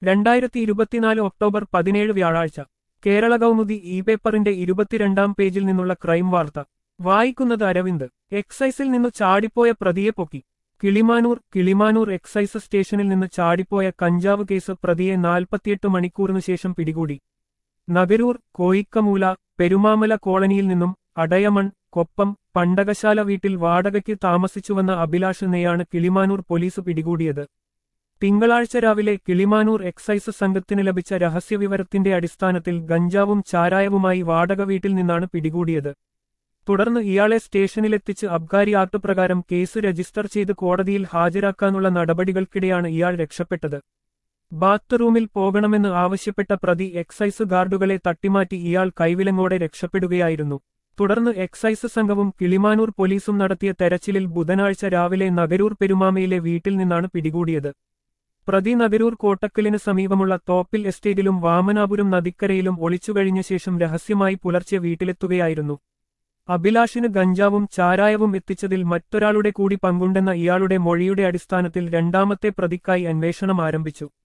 രണ്ടായിരത്തി ഇരുപത്തിനാല് ഒക്ടോബർ പതിനേഴ് വ്യാഴാഴ്ച കേരള കൗമുദി ഇ പേപ്പറിന്റെ ഇരുപത്തിരണ്ടാം പേജിൽ നിന്നുള്ള ക്രൈം വാർത്ത വായിക്കുന്നത് അരവിന്ദ് എക്സൈസിൽ നിന്ന് ചാടിപ്പോയ പ്രതിയെ പൊക്കി കിളിമാനൂർ കിളിമാനൂർ എക്സൈസ് സ്റ്റേഷനിൽ നിന്ന് ചാടിപ്പോയ കഞ്ചാവ് കേസ് പ്രതിയെ നാൽപ്പത്തിയെട്ട് മണിക്കൂറിനു ശേഷം പിടികൂടി നഗരൂർ കോയിക്കമൂല പെരുമാമല കോളനിയിൽ നിന്നും അടയമൺ കൊപ്പം പണ്ടകശാല വീട്ടിൽ വാടകയ്ക്ക് താമസിച്ചുവന്ന അഭിലാഷ് നെയാണ് കിളിമാനൂർ പോലീസ് പിടികൂടിയത് തിങ്കളാഴ്ച രാവിലെ കിളിമാനൂർ എക്സൈസ് സംഘത്തിന് ലഭിച്ച രഹസ്യവിവരത്തിന്റെ അടിസ്ഥാനത്തിൽ ഗഞ്ചാവും ചാരായവുമായി വാടക വീട്ടിൽ നിന്നാണ് പിടികൂടിയത് തുടർന്ന് ഇയാളെ സ്റ്റേഷനിലെത്തിച്ച് അബ്കാരി ആക്ട് പ്രകാരം കേസ് രജിസ്റ്റർ ചെയ്ത് കോടതിയിൽ ഹാജരാക്കാനുള്ള നടപടികൾക്കിടെയാണ് ഇയാൾ രക്ഷപ്പെട്ടത് ബാത്റൂമിൽ പോകണമെന്ന് ആവശ്യപ്പെട്ട പ്രതി എക്സൈസ് ഗാർഡുകളെ തട്ടിമാറ്റി ഇയാൾ കൈവിലങ്ങോടെ രക്ഷപ്പെടുകയായിരുന്നു തുടർന്ന് എക്സൈസ് സംഘവും കിളിമാനൂർ പോലീസും നടത്തിയ തെരച്ചിലിൽ ബുധനാഴ്ച രാവിലെ നഗരൂർ പെരുമാമയിലെ വീട്ടിൽ നിന്നാണ് പിടികൂടിയത് പ്രതി നഗരൂർ കോട്ടക്കലിന് സമീപമുള്ള തോപ്പിൽ എസ്റ്റേറ്റിലും വാമനാപുരം നദിക്കരയിലും ഒളിച്ചുകഴിഞ്ഞ ശേഷം രഹസ്യമായി പുലർച്ചെ വീട്ടിലെത്തുകയായിരുന്നു അഭിലാഷിന് ഗഞ്ചാവും ചാരായവും എത്തിച്ചതിൽ മറ്റൊരാളുടെ കൂടി പങ്കുണ്ടെന്ന ഇയാളുടെ മൊഴിയുടെ അടിസ്ഥാനത്തിൽ രണ്ടാമത്തെ പ്രതിക്കായി അന്വേഷണം ആരംഭിച്ചു